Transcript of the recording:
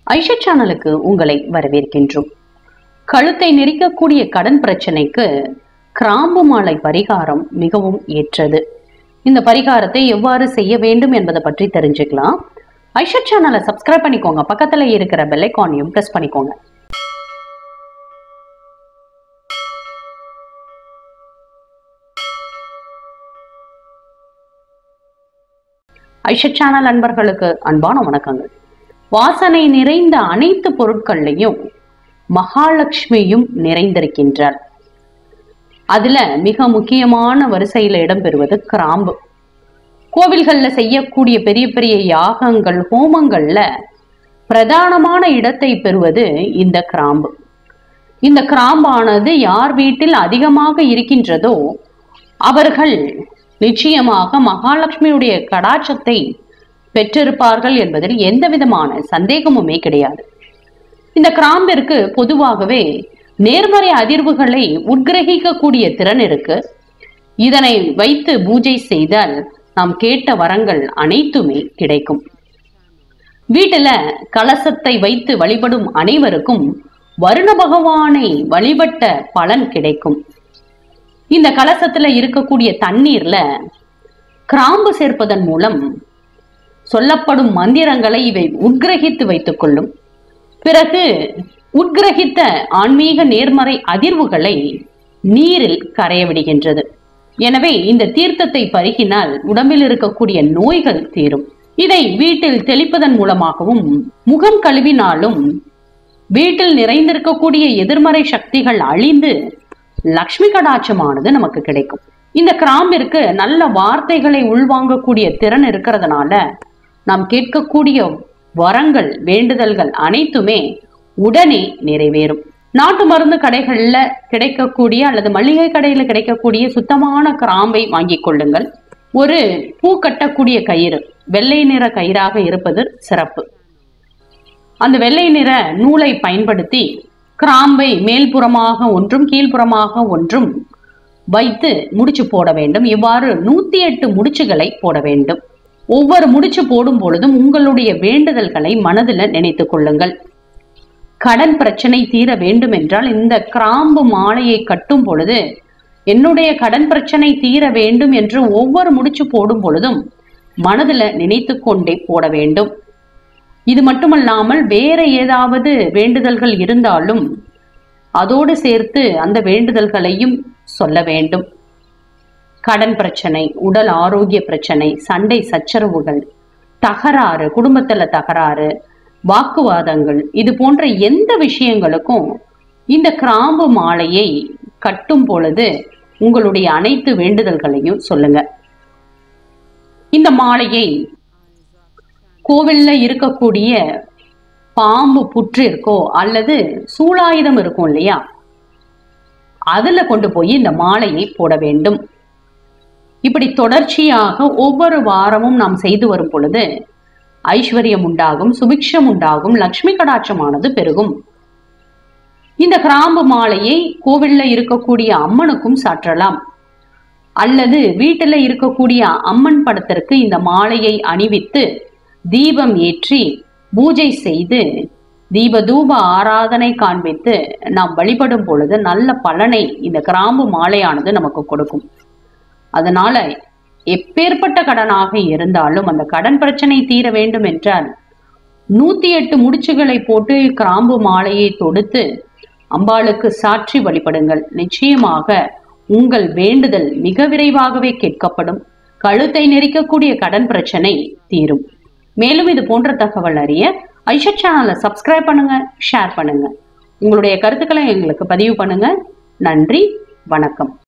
ஐஷா சேனலுக்கு உங்களை வரவேற்கின்றோம் கழுத்தை நெரிக்கக்கூடிய கடன் பிரச்சனைக்கு கிராம்பு மாலை பரிகாரம் மிகவும் ஏற்றது இந்த பரிகாரத்தை எவ்வாறு செய்ய வேண்டும் என்பதை பற்றி தெரிஞ்சுக்கலாம் ஐஷா சேனலை சப்ஸ்கிரைப் பண்ணிக்கோங்க பக்கத்துல இருக்கிற பெல் ஐக்கானையும் பிரஸ் பண்ணிக்கோங்க ஐஷா சேனல் அன்பர்களுக்கு அன்பான வணக்கங்கள் வாசனை நிறைந்த அனைத்து பொருட்கள்லையும் மகாலட்சுமியும் நிறைந்திருக்கின்றார் அதுல மிக முக்கியமான வரிசையில இடம்பெறுவது கிராம்பு கோவில்கள்ல செய்யக்கூடிய பெரிய பெரிய யாகங்கள் ஹோமங்கள்ல பிரதானமான இடத்தை பெறுவது இந்த கிராம்பு இந்த கிராம்பானது யார் வீட்டில் அதிகமாக இருக்கின்றதோ அவர்கள் நிச்சயமாக மகாலட்சுமியுடைய கடாட்சத்தை பெற்றிருப்பார்கள் என்பதில் எந்த விதமான சந்தேகமுமே கிடையாது இந்த கிராம்பிற்கு பொதுவாகவே நேர்மறை அதிர்வுகளை உட்கிரகிக்கக்கூடிய திறன் இருக்கு இதனை வைத்து பூஜை செய்தால் நாம் கேட்ட வரங்கள் அனைத்துமே கிடைக்கும் வீட்டுல கலசத்தை வைத்து வழிபடும் அனைவருக்கும் வருண பகவானை வழிபட்ட பலன் கிடைக்கும் இந்த கலசத்துல இருக்கக்கூடிய தண்ணீர்ல கிராம்பு சேர்ப்பதன் மூலம் சொல்லப்படும் மந்திரங்களை இவை உட்கிரகித்து வைத்துக் கொள்ளும் பிறகு உட்கிரகித்த ஆன்மீக நேர்மறை அதிர்வுகளை நீரில் கரைய விடுகின்றது எனவே இந்த தீர்த்தத்தை பருகினால் உடம்பில் இருக்கக்கூடிய நோய்கள் தீரும் இதை வீட்டில் தெளிப்பதன் மூலமாகவும் முகம் கழுவினாலும் வீட்டில் நிறைந்திருக்கக்கூடிய எதிர்மறை சக்திகள் அழிந்து லக்ஷ்மி கடாட்சமானது நமக்கு கிடைக்கும் இந்த கிராம்பிற்கு நல்ல வார்த்தைகளை உள்வாங்கக்கூடிய திறன் இருக்கிறதுனால நாம் கேட்கக்கூடிய வரங்கள் வேண்டுதல்கள் அனைத்துமே உடனே நிறைவேறும் நாட்டு மருந்து கடைகள்ல கிடைக்கக்கூடிய அல்லது மளிகை கடையில கிடைக்கக்கூடிய சுத்தமான கிராம்பை வாங்கிக் கொள்ளுங்கள் ஒரு பூ கட்டக்கூடிய கயிறு வெள்ளை நிற கயிறாக இருப்பது சிறப்பு அந்த வெள்ளை நிற நூலை பயன்படுத்தி கிராம்பை மேல்புறமாக ஒன்றும் கீழ்ப்புறமாக ஒன்றும் வைத்து முடிச்சு போட வேண்டும் இவ்வாறு நூத்தி எட்டு முடிச்சுகளை போட வேண்டும் ஒவ்வொரு முடிச்சு போடும் பொழுதும் உங்களுடைய வேண்டுதல்களை மனதில் நினைத்துக் கொள்ளுங்கள் கடன் பிரச்சனை தீர வேண்டும் என்றால் இந்த கிராம்பு மாலையை கட்டும் பொழுது என்னுடைய கடன் பிரச்சனை தீர வேண்டும் என்று ஒவ்வொரு முடிச்சு போடும் பொழுதும் மனதில் நினைத்து கொண்டே போட வேண்டும் இது மட்டுமல்லாமல் வேற ஏதாவது வேண்டுதல்கள் இருந்தாலும் அதோடு சேர்த்து அந்த வேண்டுதல்களையும் சொல்ல வேண்டும் கடன் பிரச்சனை உடல் ஆரோக்கிய பிரச்சனை சண்டை சச்சரவுகள் தகராறு குடும்பத்துல தகராறு வாக்குவாதங்கள் இது போன்ற எந்த விஷயங்களுக்கும் இந்த கிராம்பு மாலையை கட்டும் பொழுது உங்களுடைய அனைத்து வேண்டுதல்களையும் சொல்லுங்க இந்த மாலையை கோவில்ல இருக்கக்கூடிய பாம்பு புற்று இருக்கோ அல்லது சூலாயுதம் இருக்கும் இல்லையா அதுல கொண்டு போய் இந்த மாலையை போட வேண்டும் இப்படி தொடர்ச்சியாக ஒவ்வொரு வாரமும் நாம் செய்து வரும் பொழுது ஐஸ்வர்யம் உண்டாகும் சுபிக்ஷம் உண்டாகும் லக்ஷ்மி கடாட்சமானது பெருகும் இந்த கிராம்பு மாலையை கோவில்ல இருக்கக்கூடிய அம்மனுக்கும் சாற்றலாம் அல்லது வீட்டுல இருக்கக்கூடிய அம்மன் படத்திற்கு இந்த மாலையை அணிவித்து தீபம் ஏற்றி பூஜை செய்து தீப தூப ஆராதனை காண்பித்து நாம் வழிபடும் பொழுது நல்ல பலனை இந்த கிராம்பு மாலையானது நமக்கு கொடுக்கும் அதனால எப்பேற்பட்ட கடனாக இருந்தாலும் அந்த கடன் பிரச்சனை தீர வேண்டும் என்றால் நூத்தி எட்டு முடிச்சுகளை போட்டு கிராம்பு மாலையை தொடுத்து அம்பாளுக்கு சாற்றி வழிபடுங்கள் நிச்சயமாக உங்கள் வேண்டுதல் மிக விரைவாகவே கேட்கப்படும் கழுத்தை நெரிக்கக்கூடிய கடன் பிரச்சனை தீரும் மேலும் இது போன்ற தகவல் அறிய ஐஷா சேனலை சப்ஸ்கிரைப் பண்ணுங்க ஷேர் பண்ணுங்க உங்களுடைய கருத்துக்களை எங்களுக்கு பதிவு பண்ணுங்க நன்றி வணக்கம்